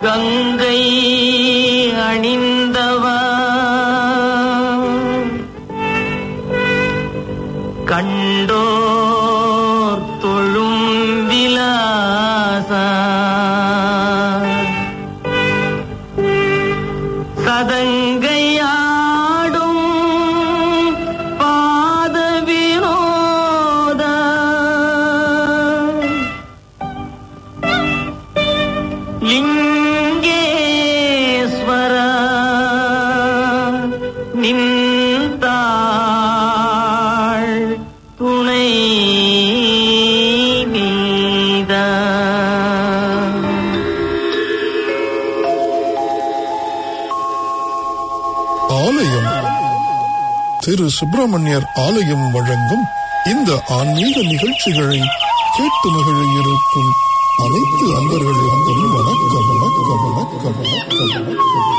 கங்கை அணிந்தவா கண்டோர் தொழும் விலாசா சதங்கையாடும் பாத வினோத லிங்கேஸ்வர நின்றாள் துணை நீதா ஆலயம் திரு சுப்பிரமணியர் ஆலயம் வழங்கும் இந்த ஆன்மீக நிகழ்ச்சிகளை கேட்டு மகிழ இருக்கும் அனைத்து அன்பர்களுக்கும் வணக்கம் வணக்கம் வணக்கம் வணக்கம் வணக்கம்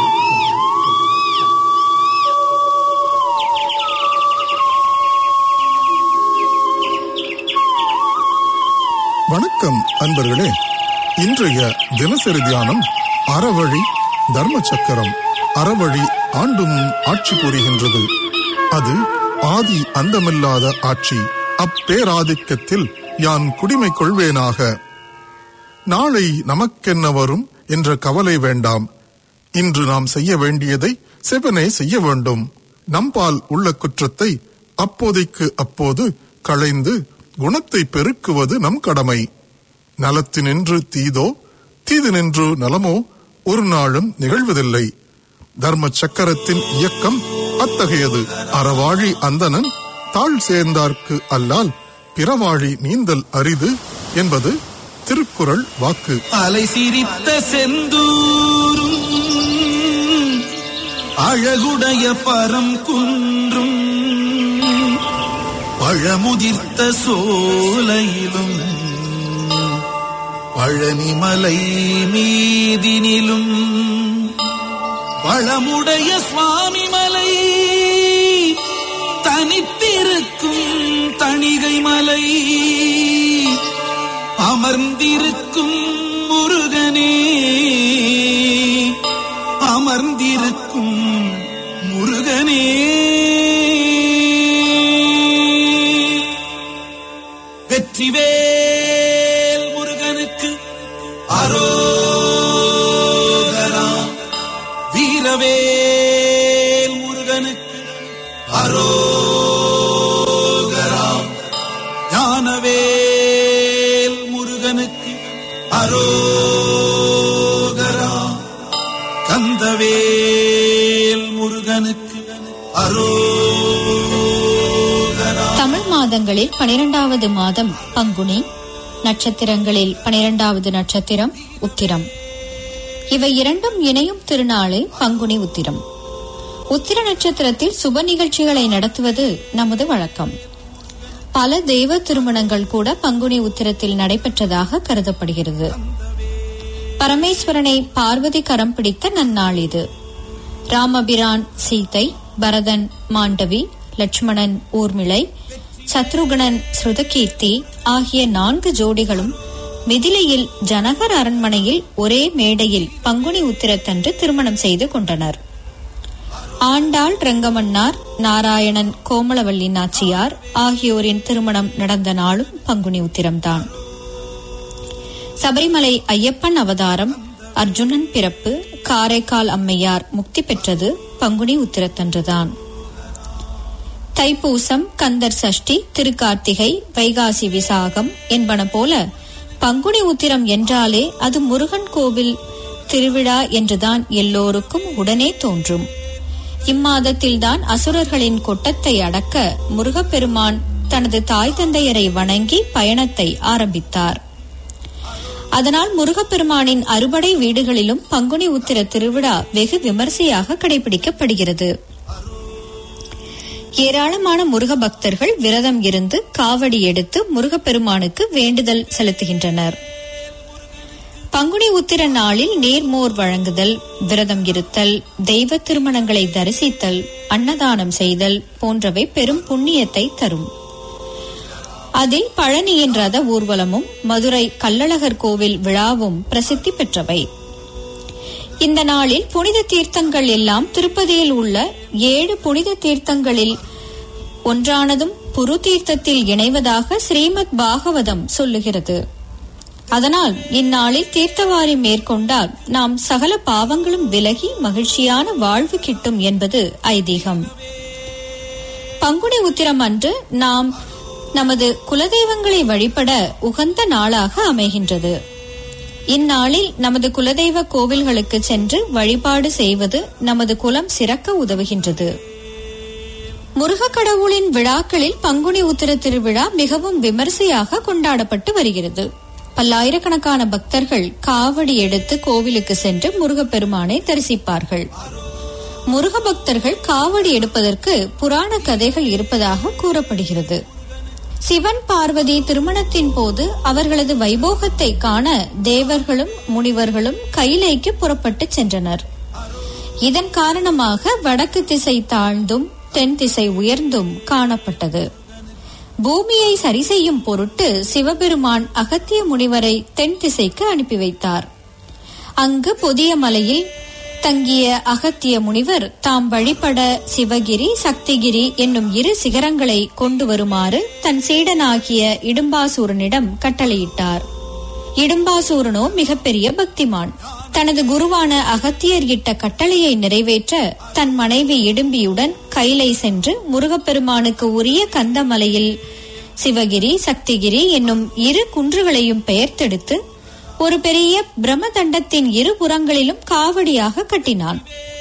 வணக்கம் அன்பர்களே இன்றைய தினசரி தியானம் அறவழி தர்ம சக்கரம் அறவழி ஆண்டும் ஆட்சி புரிகின்றது அது ஆதி அந்தமில்லாத ஆட்சி அப்பேராதிக்கத்தில் யான் குடிமை கொள்வேனாக நாளை நமக்கென்ன வரும் என்ற கவலை வேண்டாம் இன்று நாம் செய்ய வேண்டியதை செவனே செய்ய வேண்டும் நம்பால் உள்ள குற்றத்தை அப்போதைக்கு அப்போது களைந்து குணத்தை பெருக்குவது நம் கடமை நலத்தினின்று தீதோ தீதினின்று நலமோ ஒரு நாளும் நிகழ்வதில்லை தர்ம சக்கரத்தின் இயக்கம் அத்தகையது அறவாழி அந்தணன் தாழ் சேர்ந்தார்க்கு அல்லால் பிறவாழி நீந்தல் அரிது என்பது திருக்குறள் வாக்கு அலை சிரித்த செந்தூரும் அழகுடைய பரம் குன்றும் பழமுதிர்த்த சோலையிலும் பழனிமலை மீதினிலும் பழமுடைய சுவாமி மலை தனித்திருக்கும் தணிகை மலை அமர்ந்திருக்கும் முருகனே அமர்ந்திருக்கும் முருகனே வெற்றிவேல் முருகனுக்கு அரோகரா வீரவேல் முருகனுக்கு அரோகரா ஞானவேல் முருகனுக்கு அரோகரா கந்தவேல் முருகனுக்கு அரோகரா தமிழ் மாதங்களில் பனிரெண்டாவது மாதம் பங்குனி நட்சத்திரங்களில் பனிரெண்டாவது நட்சத்திரம் உத்திரம் இவை இரண்டும் இணையும் திருநாளே பங்குனி உத்திரம் உத்திர நட்சத்திரத்தில் சுப நிகழ்ச்சிகளை நடத்துவது நமது வழக்கம் பல தெய்வ திருமணங்கள் கூட பங்குனி உத்திரத்தில் நடைபெற்றதாக கருதப்படுகிறது பரமேஸ்வரனை பார்வதி கரம் பிடித்த நன்னாள் இது ராமபிரான் சீதை பரதன் மாண்டவி லட்சுமணன் ஊர்மிளை சத்ருகணன் ஸ்ருதகீர்த்தி ஆகிய நான்கு ஜோடிகளும் மிதிலையில் ஜனகர் அரண்மனையில் ஒரே மேடையில் பங்குனி உத்திரத்தன்று திருமணம் செய்து கொண்டனர் ஆண்டாள் ரங்கமன்னார் நாராயணன் கோமலவல்லி நாச்சியார் ஆகியோரின் திருமணம் நடந்த நாளும் பங்குனி உத்திரம்தான் சபரிமலை ஐயப்பன் அவதாரம் அர்ஜுனன் பிறப்பு காரைக்கால் அம்மையார் முக்தி பெற்றது பங்குனி உத்திரத்தன்றுதான் தைப்பூசம் கந்தர் சஷ்டி திருக்கார்த்திகை வைகாசி விசாகம் என்பன போல பங்குனி உத்திரம் என்றாலே அது முருகன் கோவில் திருவிழா என்றுதான் எல்லோருக்கும் உடனே தோன்றும் இம்மாதத்தில்தான் அசுரர்களின் கொட்டத்தை அடக்க முருகப்பெருமான் தனது தாய் தந்தையரை வணங்கி பயணத்தை ஆரம்பித்தார் அதனால் முருகப்பெருமானின் அறுபடை வீடுகளிலும் பங்குனி உத்திர திருவிழா வெகு விமர்சையாக கடைபிடிக்கப்படுகிறது ஏராளமான முருக பக்தர்கள் விரதம் இருந்து காவடி எடுத்து முருகப்பெருமானுக்கு வேண்டுதல் செலுத்துகின்றனர் பங்குனி உத்திர நாளில் நேர்மோர் வழங்குதல் விரதம் இருத்தல் தெய்வ திருமணங்களை தரிசித்தல் அன்னதானம் செய்தல் போன்றவை பெரும் புண்ணியத்தை தரும் அதில் பழனியின் ரத ஊர்வலமும் மதுரை கள்ளழகர் கோவில் விழாவும் பிரசித்தி பெற்றவை இந்த நாளில் புனித தீர்த்தங்கள் எல்லாம் திருப்பதியில் உள்ள ஏழு புனித தீர்த்தங்களில் ஒன்றானதும் புரு தீர்த்தத்தில் இணைவதாக ஸ்ரீமத் பாகவதம் சொல்லுகிறது அதனால் இந்நாளில் தீர்த்தவாரி மேற்கொண்டால் நாம் சகல பாவங்களும் விலகி மகிழ்ச்சியான வாழ்வு கிட்டும் என்பது ஐதீகம் பங்குனி உத்திரம் அன்று நாம் நமது குலதெய்வங்களை வழிபட உகந்த நாளாக அமைகின்றது இந்நாளில் நமது குலதெய்வ கோவில்களுக்கு சென்று வழிபாடு செய்வது நமது குலம் சிறக்க உதவுகின்றது முருகக் கடவுளின் விழாக்களில் பங்குனி உத்திர திருவிழா மிகவும் விமரிசையாக கொண்டாடப்பட்டு வருகிறது பல்லாயிரக்கணக்கான பக்தர்கள் காவடி எடுத்து கோவிலுக்கு சென்று முருகப்பெருமானை தரிசிப்பார்கள் முருக பக்தர்கள் காவடி எடுப்பதற்கு புராண கதைகள் இருப்பதாக கூறப்படுகிறது சிவன் பார்வதி திருமணத்தின் போது அவர்களது வைபோகத்தை காண தேவர்களும் முனிவர்களும் கைலைக்கு புறப்பட்டு சென்றனர் இதன் காரணமாக வடக்கு திசை தாழ்ந்தும் தென் திசை உயர்ந்தும் காணப்பட்டது பூமியை சரி செய்யும் பொருட்டு சிவபெருமான் அகத்திய முனிவரை தென் திசைக்கு அனுப்பி வைத்தார் அங்கு புதிய மலையில் தங்கிய அகத்திய முனிவர் தாம் வழிபட சிவகிரி சக்திகிரி என்னும் இரு சிகரங்களை கொண்டு வருமாறு தன் சீடனாகிய இடும்பாசூரனிடம் கட்டளையிட்டார் இடும்பாசூரனோ மிகப்பெரிய பக்திமான் தனது குருவான அகத்தியர் இட்ட கட்டளையை நிறைவேற்ற தன் மனைவி இடும்பியுடன் கைலை சென்று முருகப்பெருமானுக்கு உரிய கந்தமலையில் சிவகிரி சக்திகிரி என்னும் இரு குன்றுகளையும் பெயர்த்தெடுத்து ஒரு பெரிய பிரம்மதண்டத்தின் இரு புறங்களிலும் காவடியாக கட்டினான்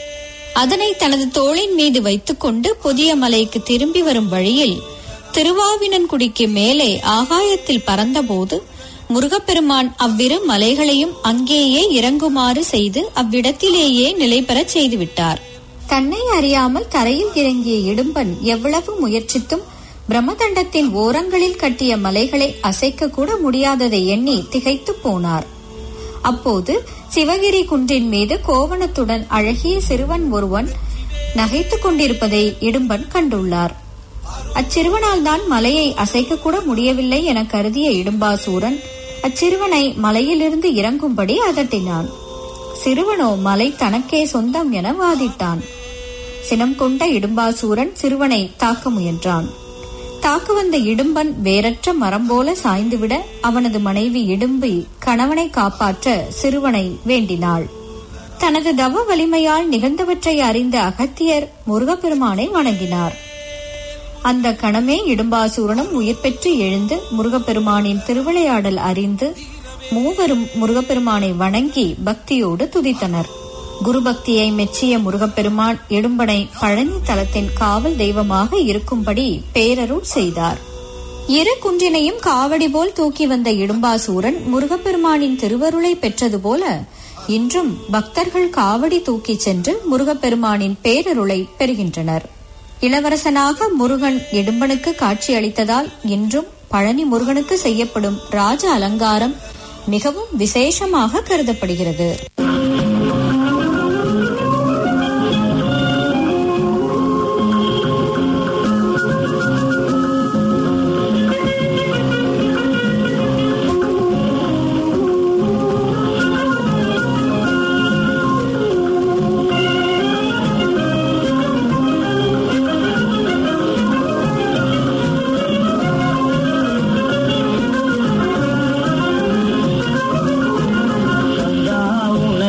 அதனை தனது தோளின் மீது வைத்துக்கொண்டு புதிய மலைக்கு திரும்பி வரும் வழியில் திருவாவினன்குடிக்கு மேலே ஆகாயத்தில் பறந்தபோது முருகப்பெருமான் அவ்விரு மலைகளையும் அங்கேயே இறங்குமாறு செய்து அவ்விடத்திலேயே நிலை பெறச் செய்துவிட்டார் தன்னை அறியாமல் தரையில் இறங்கிய இடும்பன் எவ்வளவு முயற்சித்தும் பிரம்மதண்டத்தின் ஓரங்களில் கட்டிய மலைகளை அசைக்க கூட முடியாததை எண்ணி திகைத்துப் போனார் அப்போது சிவகிரி குன்றின் மீது கோவணத்துடன் அழகிய சிறுவன் ஒருவன் நகைத்துக் கொண்டிருப்பதை இடும்பன் கண்டுள்ளார் அச்சிறுவனால் தான் மலையை அசைக்க கூட முடியவில்லை என கருதிய இடும்பாசூரன் அச்சிறுவனை மலையிலிருந்து இறங்கும்படி அதட்டினான் சிறுவனோ மலை தனக்கே சொந்தம் என வாதிட்டான் சினம் கொண்ட இடும்பாசூரன் சிறுவனை தாக்க முயன்றான் தாக்க வந்த இடும்பன் வேறற்ற மரம் போல சாய்ந்துவிட அவனது மனைவி இடும்பி கணவனை காப்பாற்ற சிறுவனை வேண்டினாள் தனது தவ வலிமையால் நிகழ்ந்தவற்றை அறிந்த அகத்தியர் முருகப்பெருமானை வணங்கினார் அந்த கணமே இடும்பாசூரனும் உயிர் பெற்று எழுந்து முருகப்பெருமானின் திருவிளையாடல் அறிந்து மூவரும் முருகப்பெருமானை வணங்கி பக்தியோடு துதித்தனர் குரு பக்தியை மெச்சிய முருகப்பெருமான் இடும்பனை பழனி தலத்தின் காவல் தெய்வமாக இருக்கும்படி பேரருள் செய்தார் இரு குன்றினையும் காவடி போல் தூக்கி வந்த இடும்பாசூரன் முருகப்பெருமானின் திருவருளை பெற்றது போல இன்றும் பக்தர்கள் காவடி தூக்கிச் சென்று முருகப்பெருமானின் பேரருளை பெறுகின்றனர் இளவரசனாக முருகன் இடும்பனுக்கு காட்சி அளித்ததால் இன்றும் பழனி முருகனுக்கு செய்யப்படும் ராஜ அலங்காரம் மிகவும் விசேஷமாக கருதப்படுகிறது உன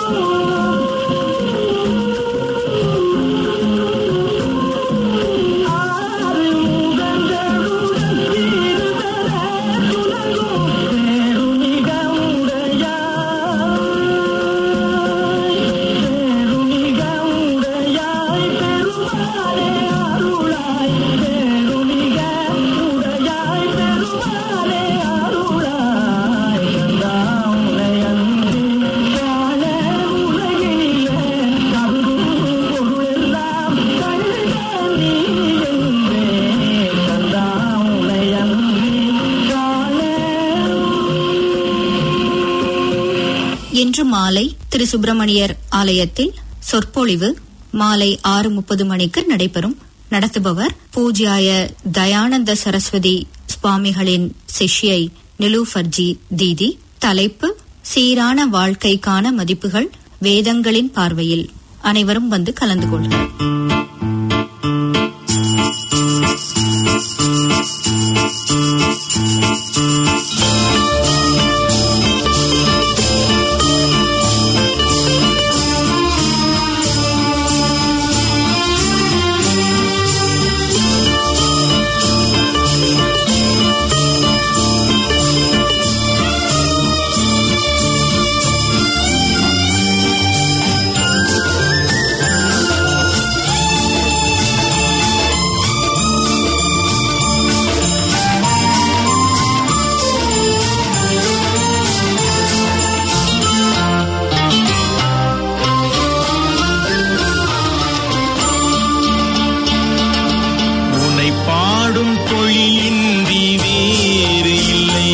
இன்று மாலை திரு சுப்பிரமணியர் ஆலயத்தில் சொற்பொழிவு மாலை ஆறு முப்பது மணிக்கு நடைபெறும் நடத்துபவர் பூஜ்யாய தயானந்த சரஸ்வதி சுவாமிகளின் சிஷ்யை நிலூஃபர்ஜி தீதி தலைப்பு சீரான வாழ்க்கைக்கான மதிப்புகள் வேதங்களின் பார்வையில் அனைவரும் வந்து கலந்து கொள்க உன்னை பாடும் தொழிலின்றி வேறு இல்லை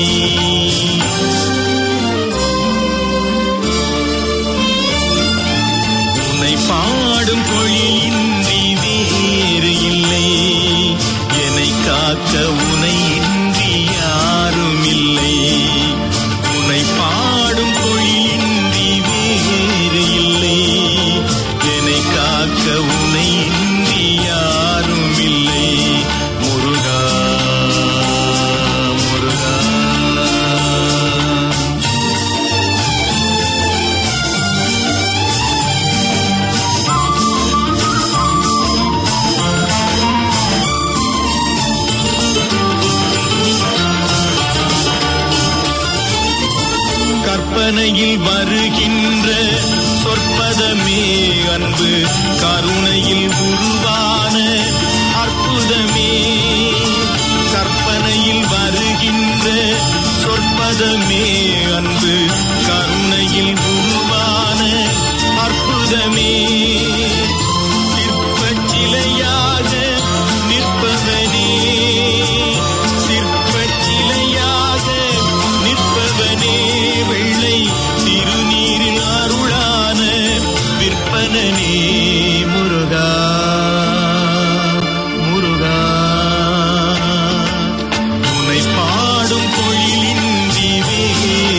உன்னை பாடும் தொழிலின்றி வேறு இல்லை என்னை காக்க உனை இன்றி யாரும் இல்லை உன்னை பாடும் தொழிலின்றி வேறு இல்லை என்னை காக்க உனை இன்றி யாரும் இல்லை முருகா முருகா கற்பனையில் வருகின்ற சொற்பதமே அன்பு கருணையில் உருவான அற்புதமே கற்பனையில் வருகின்ற சொற்பதமே அன்பு கருணையில் உருவான அற்புதமே சிற்பச் சிலையாக நிற்பவனே சிற்பச் சிலையாக நிற்பவனே வெள்ளை திருநீரில் அருளான விற்பனனே முருகா முருகா உன்னை பாடும் தொழிலின்றி வேறு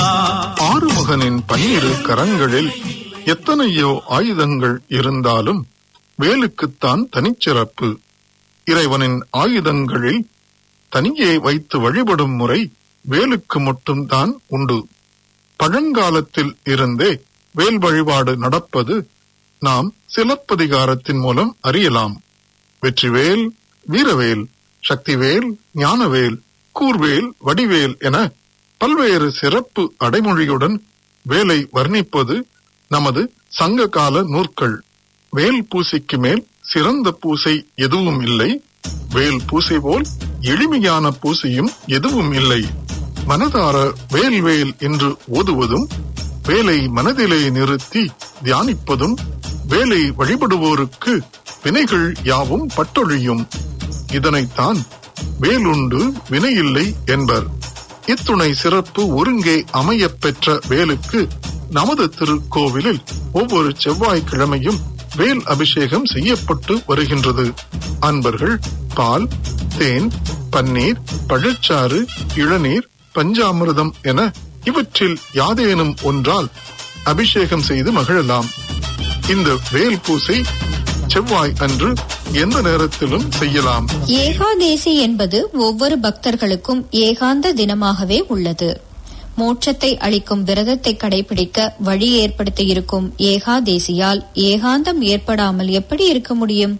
ஆறுமுகனின் பன்னிரு கரங்களில் எத்தனையோ ஆயுதங்கள் இருந்தாலும் வேலுக்குத்தான் தனிச்சிறப்பு இறைவனின் ஆயுதங்களில் தனியே வைத்து வழிபடும் முறை வேலுக்கு மட்டும்தான் உண்டு பழங்காலத்தில் இருந்தே வேல் வழிபாடு நடப்பது நாம் சிலப்பதிகாரத்தின் மூலம் அறியலாம் வெற்றிவேல் வீரவேல் சக்திவேல் ஞானவேல் கூர்வேல் வடிவேல் என பல்வேறு சிறப்பு அடைமொழியுடன் வேலை வர்ணிப்பது நமது சங்க கால நூற்கள் வேல் பூசைக்கு மேல் சிறந்த பூசை எதுவும் இல்லை வேல் பூசை போல் எளிமையான பூசையும் எதுவும் இல்லை மனதார வேல் வேல் என்று ஓதுவதும் வேலை மனதிலே நிறுத்தி தியானிப்பதும் வேலை வழிபடுவோருக்கு வினைகள் யாவும் பட்டொழியும் இதனைத்தான் வேலுண்டு வினையில்லை என்பர் இத்துணை சிறப்பு ஒருங்கே அமையப் பெற்ற வேலுக்கு நமது திருக்கோவிலில் ஒவ்வொரு செவ்வாய்க்கிழமையும் வேல் அபிஷேகம் செய்யப்பட்டு வருகின்றது அன்பர்கள் பால் தேன் பன்னீர் பழச்சாறு இளநீர் பஞ்சாமிர்தம் என இவற்றில் யாதேனும் ஒன்றால் அபிஷேகம் செய்து மகிழலாம் இந்த வேல் பூசை செவ்வாய் அன்று எந்த நேரத்திலும் செய்யலாம் ஏகாதேசி என்பது ஒவ்வொரு பக்தர்களுக்கும் ஏகாந்த தினமாகவே உள்ளது மோட்சத்தை அளிக்கும் விரதத்தை கடைபிடிக்க வழி ஏற்படுத்தியிருக்கும் ஏகாதேசியால் ஏகாந்தம் ஏற்படாமல் எப்படி இருக்க முடியும்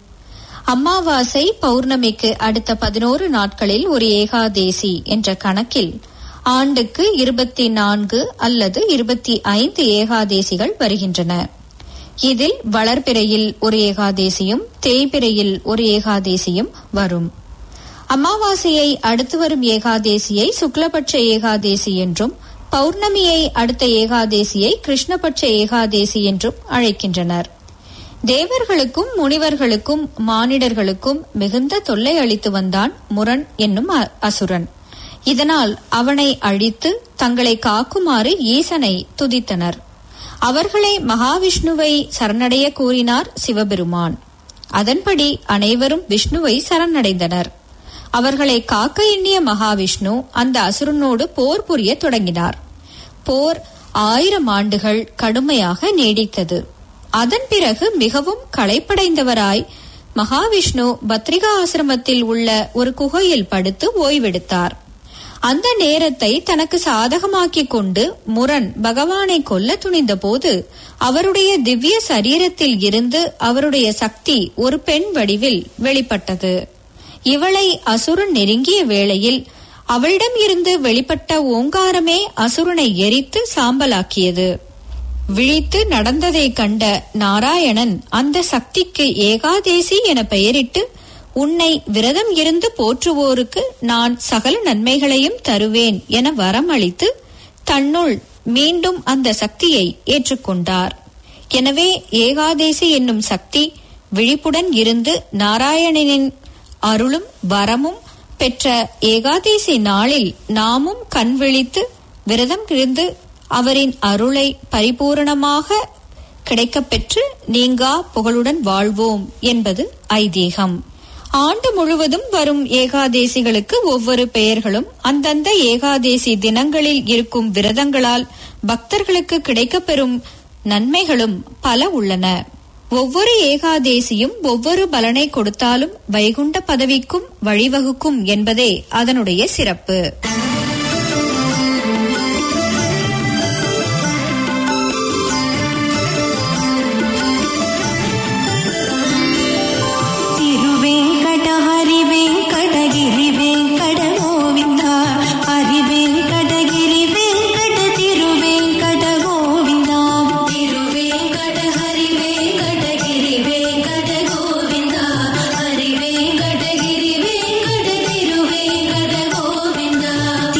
அமாவாசை பௌர்ணமிக்கு அடுத்த பதினோரு நாட்களில் ஒரு ஏகாதேசி என்ற கணக்கில் ஆண்டுக்கு இருபத்தி நான்கு அல்லது இருபத்தி ஐந்து ஏகாதேசிகள் வருகின்றன இதில் வளர்பிறையில் ஒரு ஏகாதேசியும் தேய்பிறையில் ஒரு ஏகாதேசியும் வரும் அமாவாசையை அடுத்து வரும் ஏகாதேசியை சுக்லபட்ச ஏகாதேசி என்றும் பௌர்ணமியை அடுத்த ஏகாதேசியை கிருஷ்ணபட்ச ஏகாதேசி என்றும் அழைக்கின்றனர் தேவர்களுக்கும் முனிவர்களுக்கும் மானிடர்களுக்கும் மிகுந்த தொல்லை அளித்து வந்தான் முரண் என்னும் அ- அசுரன் இதனால் அவனை அழித்து தங்களை காக்குமாறு ஈசனை துதித்தனர் அவர்களை மகாவிஷ்ணுவை சரணடைய கூறினார் சிவபெருமான் அதன்படி அனைவரும் விஷ்ணுவை சரணடைந்தனர் அவர்களை காக்க எண்ணிய மகாவிஷ்ணு அந்த அசுரனோடு போர் புரிய தொடங்கினார் போர் ஆயிரம் ஆண்டுகள் கடுமையாக நீடித்தது அதன் பிறகு மிகவும் களைப்படைந்தவராய் மகாவிஷ்ணு பத்ரிகா ஆசிரமத்தில் உள்ள ஒரு குகையில் படுத்து ஓய்வெடுத்தார் அந்த நேரத்தை தனக்கு சாதகமாக்கிக் கொண்டு முரண் பகவானை கொல்ல துணிந்த போது அவருடைய திவ்ய சரீரத்தில் இருந்து அவருடைய சக்தி ஒரு பெண் வடிவில் வெளிப்பட்டது இவளை அசுரன் நெருங்கிய வேளையில் அவளிடம் இருந்து வெளிப்பட்ட ஓங்காரமே அசுரனை எரித்து சாம்பலாக்கியது விழித்து நடந்ததைக் கண்ட நாராயணன் அந்த சக்திக்கு ஏகாதேசி என பெயரிட்டு உன்னை விரதம் இருந்து போற்றுவோருக்கு நான் சகல நன்மைகளையும் தருவேன் என வரம் அளித்து தன்னுள் மீண்டும் அந்த சக்தியை ஏற்றுக்கொண்டார் எனவே ஏகாதேசி என்னும் சக்தி விழிப்புடன் இருந்து நாராயணனின் அருளும் வரமும் பெற்ற ஏகாதேசி நாளில் நாமும் கண் விழித்து விரதம் இருந்து அவரின் அருளை பரிபூரணமாக கிடைக்கப் பெற்று நீங்கா புகழுடன் வாழ்வோம் என்பது ஐதீகம் ஆண்டு முழுவதும் வரும் ஏகாதேசிகளுக்கு ஒவ்வொரு பெயர்களும் அந்தந்த ஏகாதேசி தினங்களில் இருக்கும் விரதங்களால் பக்தர்களுக்கு கிடைக்கப்பெறும் நன்மைகளும் பல உள்ளன ஒவ்வொரு ஏகாதேசியும் ஒவ்வொரு பலனை கொடுத்தாலும் வைகுண்ட பதவிக்கும் வழிவகுக்கும் என்பதே அதனுடைய சிறப்பு ತಿರುವೆಂಕಟ ಹರಿವೆಂಕಟಗಿರಿ ವೆಂಕಟ ಗೋವಿಂದ ಹರಿವೆಂಕಟಗಿರಿ ವೆಂಕಟ ತಿರುವೆಂಕಟ ಗೋವಿಂದ ತಿರುವೆಂಕಟ ಹರಿವೆಂಕಟಗಿರಿ ವೆಂಕಟ ಗೋವಿಂದ ಹರಿವೆಂಕಟಗಿರಿ ವೆಂಕಟ ತಿರುವೆಂಕಟ ಗೋವಿಂದ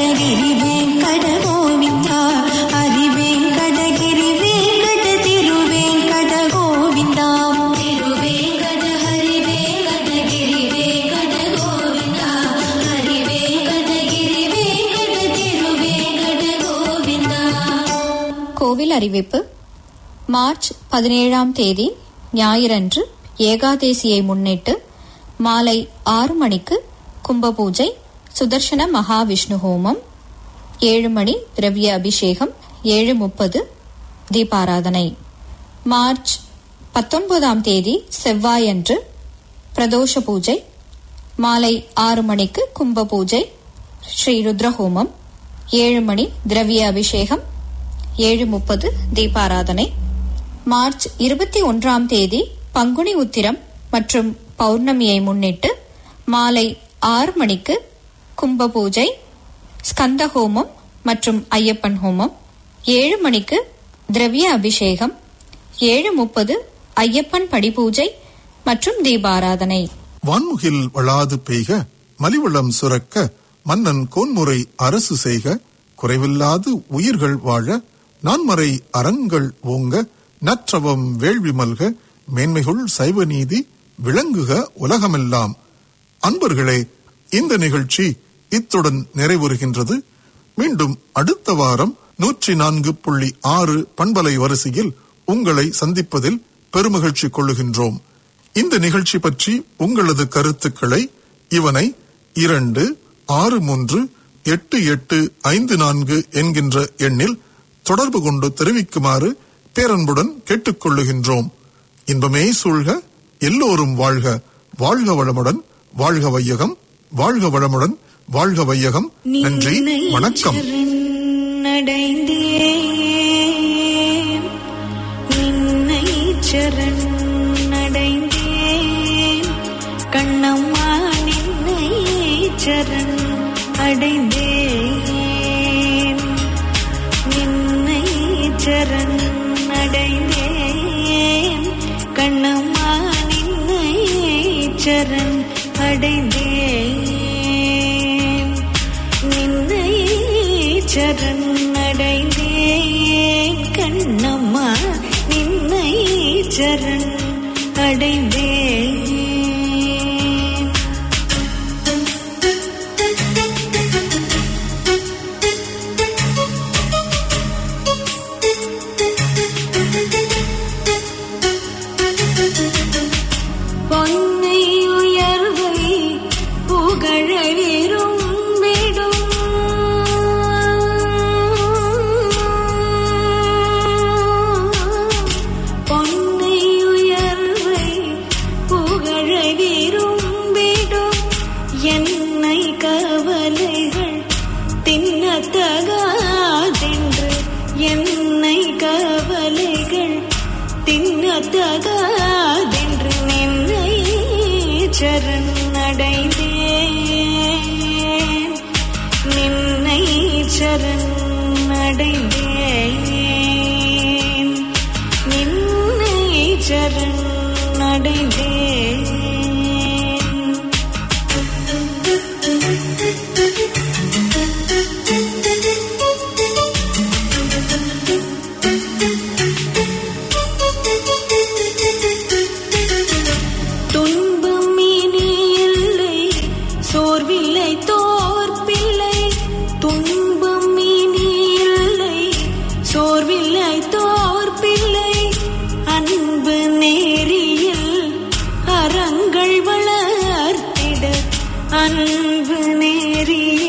வெங்கடகிரி வெங்கட கோவிந்தா ஹரி வெங்கடகிரி வெங்கட திருவேங்கட கோவிந்தா திருவேங்கட ஹரி வெங்கடகிரி வெங்கட கோவிந்தா ஹரி வெங்கடகிரி வெங்கட திருவேங்கட கோவிந்தா கோவில் அறிவிப்பு மார்ச் பதினேழாம் தேதி ஞாயிறன்று ஏகாதேசியை முன்னிட்டு மாலை ஆறு மணிக்கு கும்ப பூஜை சுதர்சன மகாவிஷ்ணு ஹோமம் ஏழு மணி திரவிய அபிஷேகம் ஏழு முப்பது தீபாராதனை மார்ச் பத்தொன்பதாம் தேதி செவ்வாயன்று பிரதோஷ பூஜை மாலை ஆறு மணிக்கு கும்ப பூஜை ஸ்ரீ ருத்ரஹோமம் ஏழு மணி திரவிய அபிஷேகம் ஏழு முப்பது தீபாராதனை மார்ச் இருபத்தி ஒன்றாம் தேதி பங்குனி உத்திரம் மற்றும் பௌர்ணமியை முன்னிட்டு மாலை ஆறு மணிக்கு கும்ப பூஜை ஸ்கந்த ஹோமம் மற்றும் ஐயப்பன் ஹோமம் ஏழு மணிக்கு திரவிய அபிஷேகம் ஏழு முப்பது ஐயப்பன் படிபூஜை மற்றும் தீபாராதனை வான்முகில் வளாது பெய்க மலிவளம் சுரக்க மன்னன் கோன்முறை அரசு செய்க குறைவில்லாது உயிர்கள் வாழ நான்மறை அறங்கள் ஓங்க நற்றவம் வேள்வி மல்க மேன்மைகுள் சைவ நீதி விளங்குக உலகமெல்லாம் அன்பர்களே இந்த நிகழ்ச்சி இத்துடன் நிறைவுறுகின்றது மீண்டும் அடுத்த வாரம் நூற்றி நான்கு புள்ளி ஆறு பண்பலை வரிசையில் உங்களை சந்திப்பதில் பெருமகிழ்ச்சி கொள்ளுகின்றோம் இந்த நிகழ்ச்சி பற்றி உங்களது கருத்துக்களை இவனை இரண்டு ஆறு மூன்று எட்டு எட்டு ஐந்து நான்கு என்கின்ற எண்ணில் தொடர்பு கொண்டு தெரிவிக்குமாறு பேரன்புடன் கேட்டுக்கொள்ளுகின்றோம் இன்பமே சூழ்க எல்லோரும் வாழ்க வாழ்க வளமுடன் வாழ்க வையகம் வாழ்க வளமுடன் வாழ்க வையகம் நன்றி வணக்கம் சரணடைந்தேன் நின்னை சரணடைந்தேன் கண்ணம்மா நின்னை சரண் அடைந்தேன் நின்னை சரண் அடைந்தேன் கண்ணம்மா நின்னை சரண் அடைந்தேன் நின்னை சரணடைந்தேன் கண்ணம்மா நின்னை சரண் அடைந்தேன் பொன்னை உயர்வை புகழ விரும்பிடும் பொன்னை உயர்வை புகழ விரும்பிடும் என்னை கவலைகள் தின்னத்தகாதென்று என்னை கவலைகள் தின்னத்தகாதென்று நின்னை சரணடைந்தேன் நின்னை சரணடைந்தேன் நின்னை சரணடைந்தேன் துன்பம் இனி இல்லை சோர்வில்லை தோற்பில்லை துன்பம் இனி இல்லை சோர்வில்லை தோற்பில்லை அன்பு நேரியில் அறங்கள் வளர்த்திட அன்பு நேரியில்